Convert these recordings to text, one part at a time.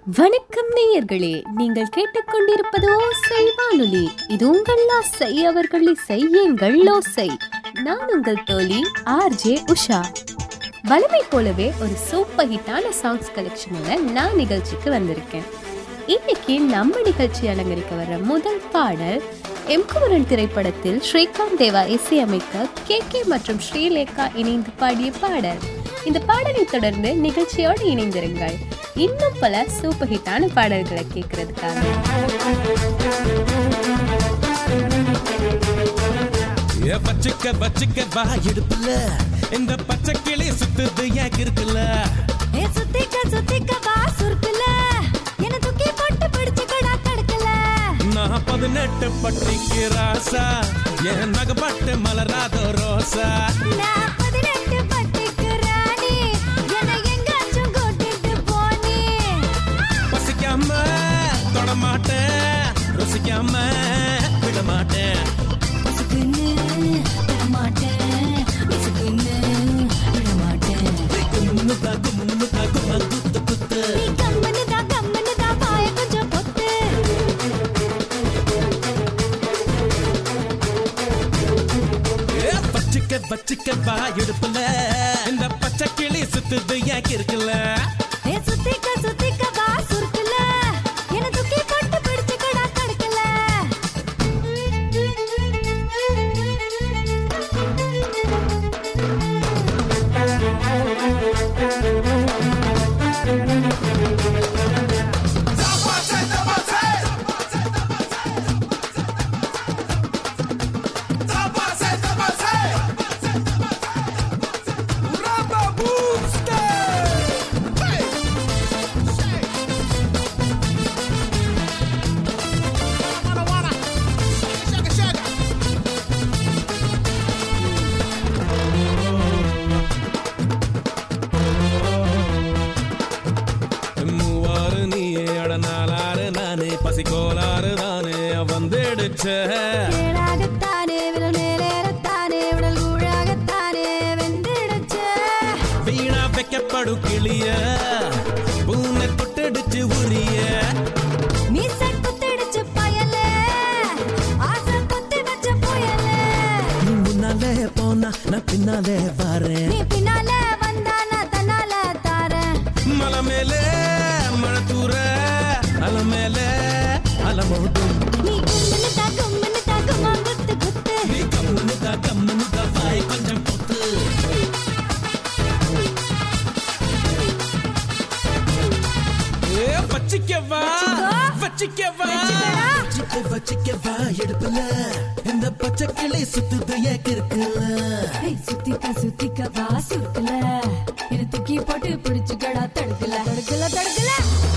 வணக்கம் நேயர்களே நீங்கள் கேட்டுக்கொண்டிருப்பது ஓசை வானொலி இது உங்கள் ஆசை அவர்கள் இசை எங்கள் ஓசை நான் உங்கள் தோழி ஆர்ஜே உஷா வலிமை போலவே ஒரு சூப்பர் ஹிட்டான சாங்ஸ் கலெக்ஷனோட நான் நிகழ்ச்சிக்கு வந்திருக்கேன் இன்னைக்கு நம்ம நிகழ்ச்சி அலங்கரிக்க வர்ற முதல் பாடல் எம்குமரன் திரைப்படத்தில் ஸ்ரீகாந்த் தேவா இசையமைக்க கே கே மற்றும் ஸ்ரீலேகா இணைந்து பாடிய பாடல் இந்த பாடலை தொடர்ந்து நிகழ்ச்சியோடு இணைந்திருங்கள் இன்னும் பல சூப்பர் ஹிட்டான பாடல்களை கேட்கறதுக்காக ஏ பச்சைக்க பச்சைக்க வா இடுப்புல இந்த பச்சை கிளி சுத்துது ஏன் இருக்குல்ல ஏ சுத்திக்க சுத்திக்க வா சுருக்குல என்ன தூக்கி போட்டு பிடிச்சுக்கடா தடுக்கல நான் பதினெட்டு பட்டிக்கு ராசா என் நகப்பட்டு மலராத ரோசா நான் பதினெட்டு பட்டிக்கு ராணி என்னை எங்காச்சும் கூட்டிட்டு போனி பசிக்காம தொட மாட்டேன் ருசிக்காம விட மாட்டேன் பசுக்குன்னு தரமாட்டேன் பசுக்குன்னு விடமாட்டேன் கும்முனுதா கும்முனுதா கும்மா குத்து குத்து நீ கம்மனு தான் கம்மனு தான் பாய கொஞ்சம் பொத்து ஏ பச்சைக்க பச்சைக்க வா இடுப்புல இந்த பச்சை கிளி சுத்துது ஏன் இருக்குல்ல ஏ சுத்திக்க சுத்திக்க வா சுருக்குல என்ன தூக்கி போட்டு பிடிச்சுக்கடா தடுக்கல மூவாறு நீயே அட நாலாறு நானே பசிக்கோளாறு தானே வந்துடுச்ச ஏழாகத்தானே விரல் மேலேறத்தானே உடல் கூழாகத்தானே வெந்திடுச்சு வீணா வைக்கப்படும் கிளிய பூனை தொட்டடிச்சு உரிய மீசை குத்திடுச்சு பயலே ஆசை குத்தி வச்ச புயலே நீ முன்னாலே போனா நான் பின்னாலே வரேன் நீ பின்னால வந்தா நான் தன்னால தாரேன் மலை மேலே மழை தூர அல மேலே அலமோதும் நீ கும்முன்னு தா கும்முன்னு தா கும்மா குத்து குத்து நீ கம்முன்னு தான் கம்முன்னு தான் வாய் கொஞ்சம் பொத்து ஏ வச்சிக்கவா வச்சிக்கவா வச்சிக்க வச்சிக்கவா எடுப்புல இந்த பச்சை கிளி சுத்துது ஏக்கு இருக்குல்ல ஏய், சுத்திக்க சுத்திக்க வா சுருக்குல என்ன தூக்கி போட்டு பிடிச்சுக்கடா தடுக்கல தடுக்கல தடுக்கல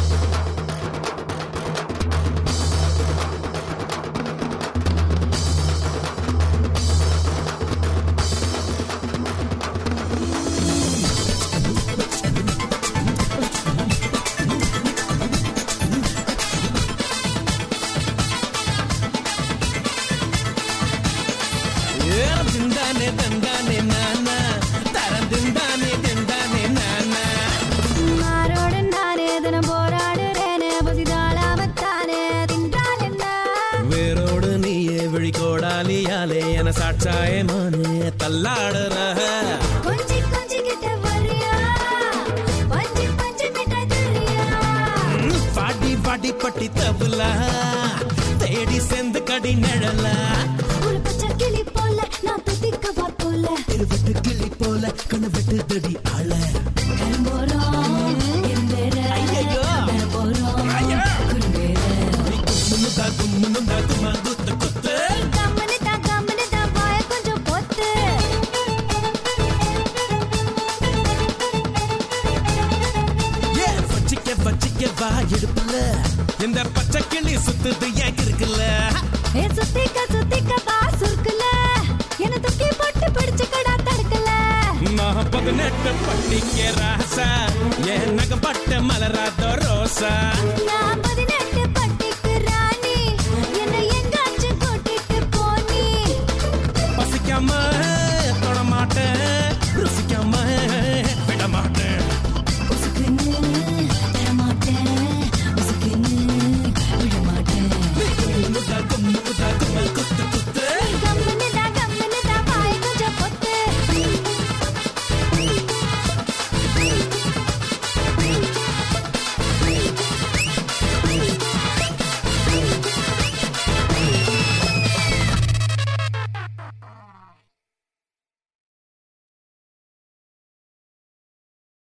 ஏறம் திண்டானே தந்தானே நானா தரம் திண்டானே திண்டானே நானா மாரோடு நானே தினம் போராடுறேனே புதிதாளாமத்தானே தின்றால் என்ன வேரோடு நீயே விழிகோடாலியாலே என சாட்சாயே மானே தள்ளாடுற கொஞ்சி கொஞ்சி கிட்ட வரியா பஞ்சு பஞ்சு மிட்டாய் தரியா பாட்டி பாட்டி பட்டி தவுலா தேடி செந்து கடி நிழலா ஒரு பச்சை கிளி போல நான் துதிக்கவா போல இருவட்டு கிளி போல கணவட்டு தடி ஆள கரும்போறோம் எந்தேர ஐயையோ. போறோம் ஐயா. குறும்பேர கும்முனுதா கும்முனுதா குமா குத்து குத்து கம்மனு தான் கம்மனு தான் வாய கொஞ்சம் பொத்து ஏ வச்சிக்க வச்சிக்க வா இடுப்புல இந்த பச்சை கிளி சுத்துது ஏன் இருக்குல்ல ஏ சுத்திக்க சுத்திக்க வா சுருக்குல என்ன தூக்கி போட்டு பிடிச்சுக்கடா தடுக்கல நான் பதினெட்டு பட்டிக்க ராசா என் நகப்பட்ட மலராத ரோசா